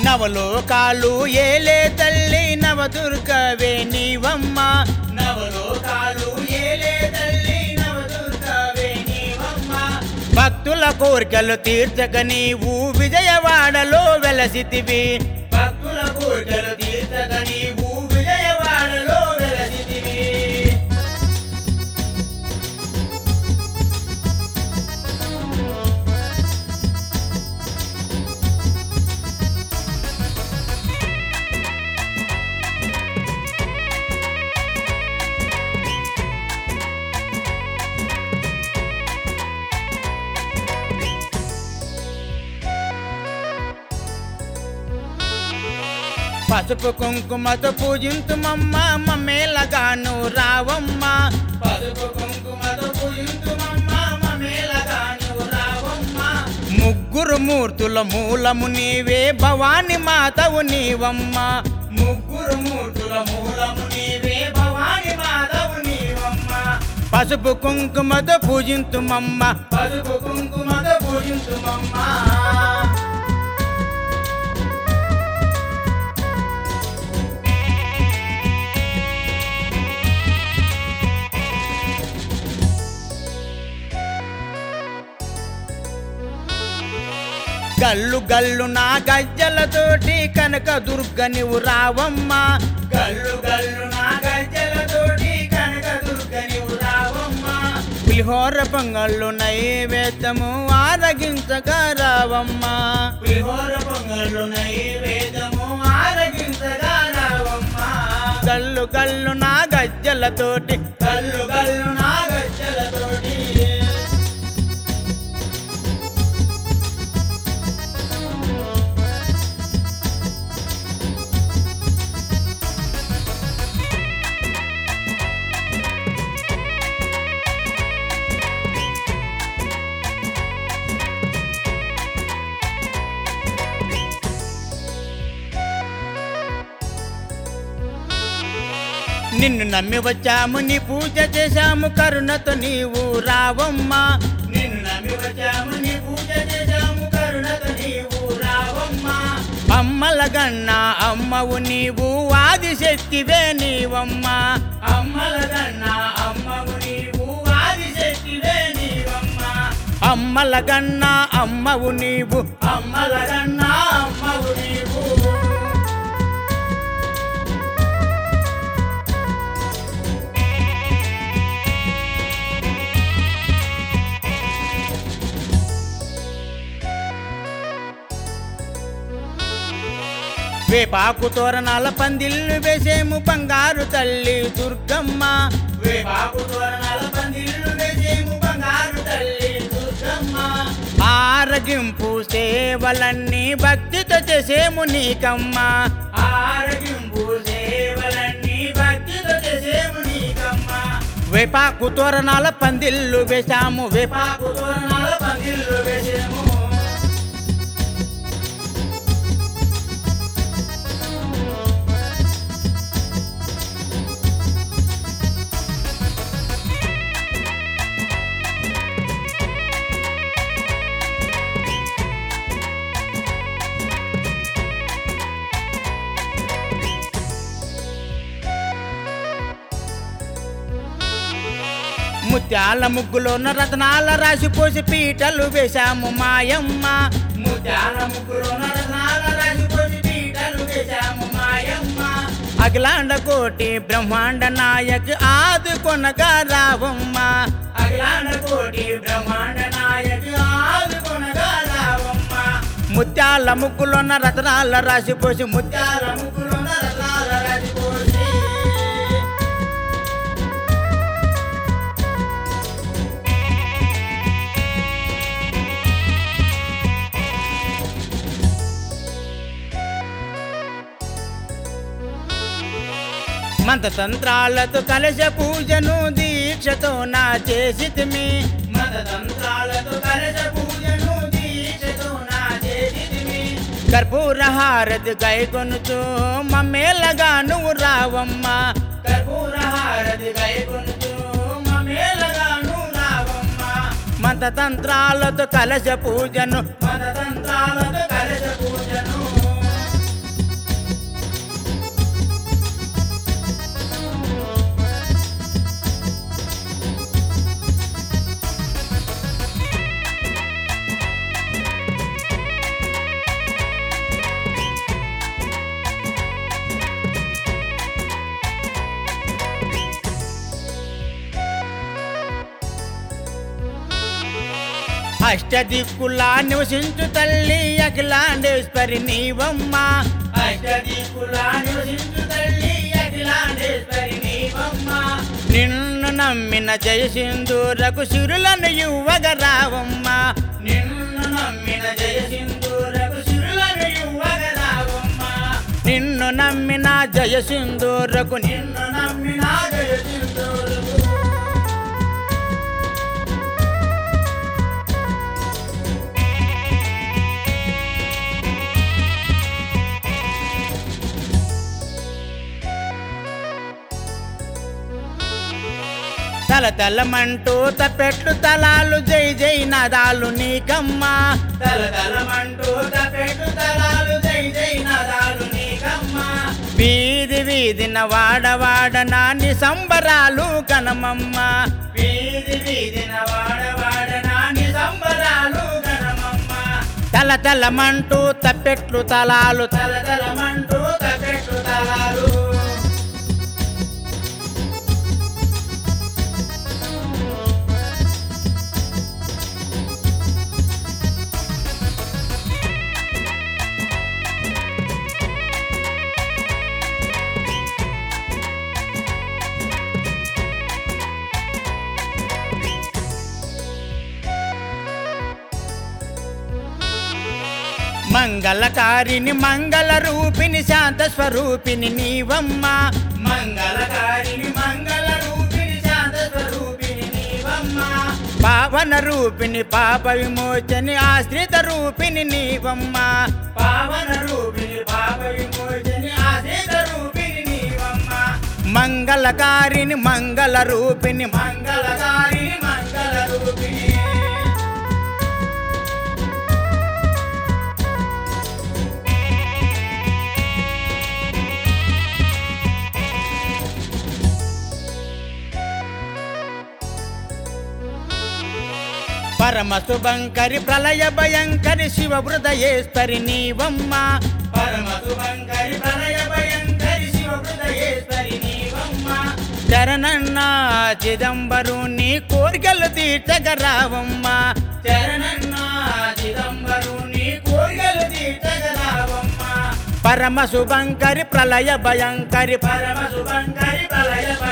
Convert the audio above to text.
నవలోకాలు ఏలే తల్లి నవదుర్గవే నీవమ్మ నవలోకాలు ఏలే తల్లి నవదుర్గవే నీవమ్మ భక్తుల కోరికలు తీర్చక నీవు విజయవాడలో వెలసితివి భక్తుల కోరికలు తీర్చక నీవు విజయవాడలో వెలసితివి పసుపు కుంకుమతో పూజింతుమమ్మ మమ్మేలగాను రావమ్మ పసుపు కుంకుమతో పూజింతుమమ్మ మమ్మేలగాను రావమ్మ ముగ్గురు మూర్తుల మూలము నీవే భవాని మాతవు నీవమ్మ ముగ్గురు మూర్తుల మూలము నీవే భవాని మాతవు నీవమ్మ పసుపు కుంకుమతో పూజింతుమమ్మ పసుపు కుంకుమతో పూజింతుమమ్మ గల్లు గల్లు నా గజ్జలతోటి కనక దుర్గ నువ్వు రావమ్మ గల్లు గల్లు నా గజ్జలతోటి కనక దుర్గ నువ్వు రావమ్మ పులిహోర పొంగళ్ళు నైవేద్యము ఆరగించగా రావమ్మ పులిహోర పొంగళ్ళు నైవేద్యము ఆరగించగా రావమ్మ గల్లు గల్లు నా గజ్జలతోటి గల్లు గల్లు నా గజ్జలతోటి నిన్ను నమ్మి వచ్చాము నీ పూజ చేశాము కరుణతో నీవు రావమ్మ నిన్ను నమ్మి వచ్చాము నీ పూజ చేశాము కరుణతో నీవు రావమ్మ అమ్మల గన్న అమ్మవు నీవు ఆదిశక్తివే నీవమ్మ అమ్మల గన్న అమ్మవు నీవు ఆదిశక్తివే నీవమ్మ అమ్మల గన్న అమ్మవు నీవు అమ్మల గన్న అమ్మవు నీవు వేపాకు తోరణాల పందిళ్ళు వేసేము బంగారు తల్లి దుర్గమ్మ వేపాకు తోరణాల పందిళ్ళు వేసేము బంగారు తల్లి దుర్గమ్మ ఆరగింపు సేవలన్నీ భక్తితో చేసేము నీకమ్మ ఆరగింపు సేవలన్నీ భక్తితో చేసేము నీకమ్మ వేపాకు తోరణాల పందిళ్ళు వేశాము వేపాకు తోరణాల పందిళ్ళు వేసేము ముత్యాల ముగ్గులోన రత్నాల రాసి పోసి పీటలు వేశాము మాయమ్మ ముత్యాల ముగ్గులోన రత్నాల రాసి పోసి పీటలు వేశాము మాయమ్మ అఖిలాండ కోటి బ్రహ్మాండ నాయక్ ఆది కొనగా రావమ్మ అఖిలాండ కోటి బ్రహ్మాండ నాయక్ ఆది కొనగా రావమ్మ ముత్యాల ముగ్గులోన రత్నాల రాసి పోసి ముత్యాల ముగ్గులోన రత్నాల రాసి పోసి మంత్రతంత్రాలతో కలశ పూజను దీక్షతో నా చేసితిమి మంత్రతంత్రాలతో కలశ పూజను దీక్షతో నా చేసితిమి కర్పూర హారతి గైకొనుచు మమ్మేలగా నువ్వు రావమ్మ కర్పూర హారతి గైకొనుచు మమ్మేలగా నువ్వు రావమ్మ మంత్రతంత్రాలతో కలశ పూజను మంత్రతంత్రాలతో కలశ పూజను అష్టదిక్కులా నివసించు తల్లి అఖిలాండేశ్వరి నీవమ్మ అష్టదిక్కులా నివసించు తల్లి అఖిలాండేశ్వరి నీవమ్మ నిన్ను నమ్మిన జయసింధూరకు సిరులను ఇవ్వగ రావమ్మ నిన్ను నమ్మిన జయసింధూరకు సిరులను ఇవ్వగ రావమ్మ నిన్ను నమ్మిన జయసింధూరకు నిన్ను నమ్మిన జయసింధూరకు తల తలమంటూ తపెట్లు తలాలు జై జై నాదాలు నీకమ్మా తల తలమంటూ తపెట్లు తలాలు జై జై నాదాలు నీకమ్మా వీధి వీధిన వాడవాడ నాని సంబరాలు కనమమ్మ వీధి వీధిన వాడవాడ నాని సంబరాలు కనమమ్మ తల తలమంటూ తప్పెట్లు తలాలు తల తలమంటూ తప్పెట్లు తలాలు మంగళకారిని మంగళ రూపిణి శాంత స్వరూపిణి నీవమ్మ మంగళకారిని మంగళ రూపిణి శాంత స్వరూపిణి నీవమ్మ పావన రూపిణి పాప విమోచని ఆశ్రిత రూపిణి నీవమ్మ పావన రూపిణి పాప విమోచని ఆశ్రిత రూపిణి నీవమ్మ మంగళకారిని మంగళ రూపిణి మంగళకారిని మంగళ రూపిణి పరమ శుభంకరి ప్రళయ భయంకరి శివ హృదయేశ్వరి నీవమ్మ పరమ శుభంకరి ప్రళయ భయంకరి శివ హృదయేశ్వరి నీవమ్మ చరణన్న చిదంబరు నీ కోరికలు తీర్చగరావమ్మ చరణన్న చిదంబరు నీ కోరికలు తీర్చగరావమ్మ పరమ శుభంకరి ప్రళయ భయంకరి పరమ శుభంకరి ప్రళయ